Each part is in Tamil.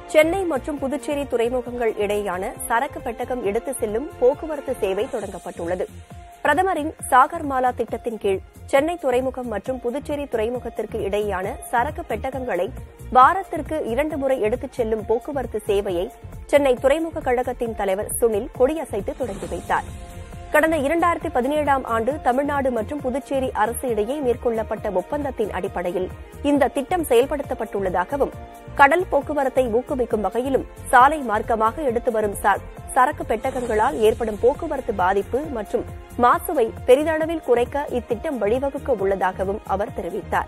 சென்னை மற்றும் புதுச்சேரி துறைமுகங்கள் இடையேயான சரக்கு பெட்டகம் எடுத்து செல்லும் போக்குவரத்து சேவை தொடங்கப்பட்டுள்ளது பிரதமரின் சாகர் மாலா திட்டத்தின் கீழ் சென்னை துறைமுகம் மற்றும் புதுச்சேரி துறைமுகத்திற்கு இடையேயான சரக்கு பெட்டகங்களை வாரத்திற்கு இரண்டு முறை எடுத்துச் செல்லும் போக்குவரத்து சேவையை சென்னை துறைமுக கழகத்தின் தலைவர் சுனில் கொடியசைத்து தொடங்கி வைத்தார் கடந்த இரண்டாயிரத்தி பதினேழாம் ஆண்டு தமிழ்நாடு மற்றும் புதுச்சேரி அரசு இடையே மேற்கொள்ளப்பட்ட ஒப்பந்தத்தின் அடிப்படையில் இந்த திட்டம் செயல்படுத்தப்பட்டுள்ளதாகவும் கடல் போக்குவரத்தை ஊக்குவிக்கும் வகையிலும் சாலை மார்க்கமாக எடுத்து வரும் ச- சரக்கு பெட்டகங்களால் ஏற்படும் போக்குவரத்து பாதிப்பு மற்றும் மாசுவை பெரிதளவில் குறைக்க இத்திட்டம் வழிவகுக்க உள்ளதாகவும் அவர் தெரிவித்தார்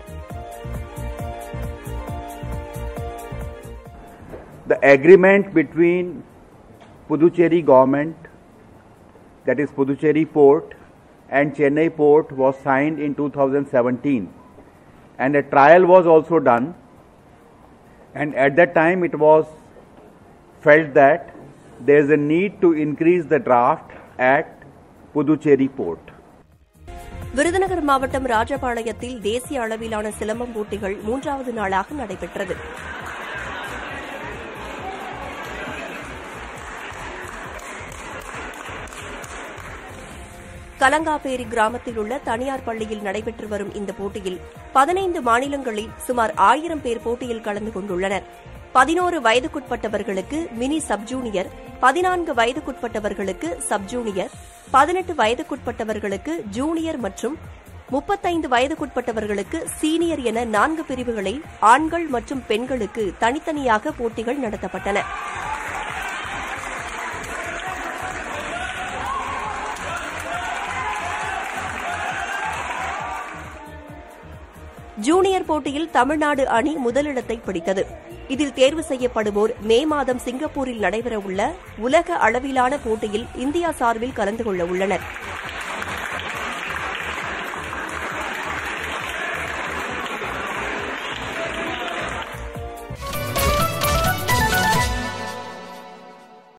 the agreement between Puducherry government, that is Puducherry port, and Chennai port was signed in 2017, and a trial was also done. And at that time, it was felt that there is a need to increase the draft at Puducherry port. Virudhunagar மாவட்டம் ராஜபாளையத்தில் தேசிய அளவிலான சிலம்பம் போட்டிகள் மூன்றாவது நாளாக நடைபெற்றது கலங்காப்பேரி கிராமத்தில் உள்ள தனியார் பள்ளியில் நடைபெற்று வரும் இந்த போட்டியில் பதினைந்து மாநிலங்களில் சுமார் ஆயிரம் பேர் போட்டியில் கலந்து கொண்டுள்ளனர் பதினோரு வயதுக்குட்பட்டவர்களுக்கு மினி சப் ஜூனியர் பதினான்கு வயதுக்குட்பட்டவர்களுக்கு சப் ஜூனியர் பதினெட்டு வயதுக்குட்பட்டவர்களுக்கு ஜூனியர் மற்றும் முப்பத்தைந்து வயதுக்குட்பட்டவர்களுக்கு சீனியர் என நான்கு பிரிவுகளில் ஆண்கள் மற்றும் பெண்களுக்கு தனித்தனியாக போட்டிகள் நடத்தப்பட்டன ஜூனியர் போட்டியில் தமிழ்நாடு அணி முதலிடத்தை பிடித்தது இதில் தேர்வு செய்யப்படுவோர் மே மாதம் சிங்கப்பூரில் நடைபெறவுள்ள உலக அளவிலான போட்டியில் இந்தியா சார்பில் கலந்து கொள்ள உள்ளனர்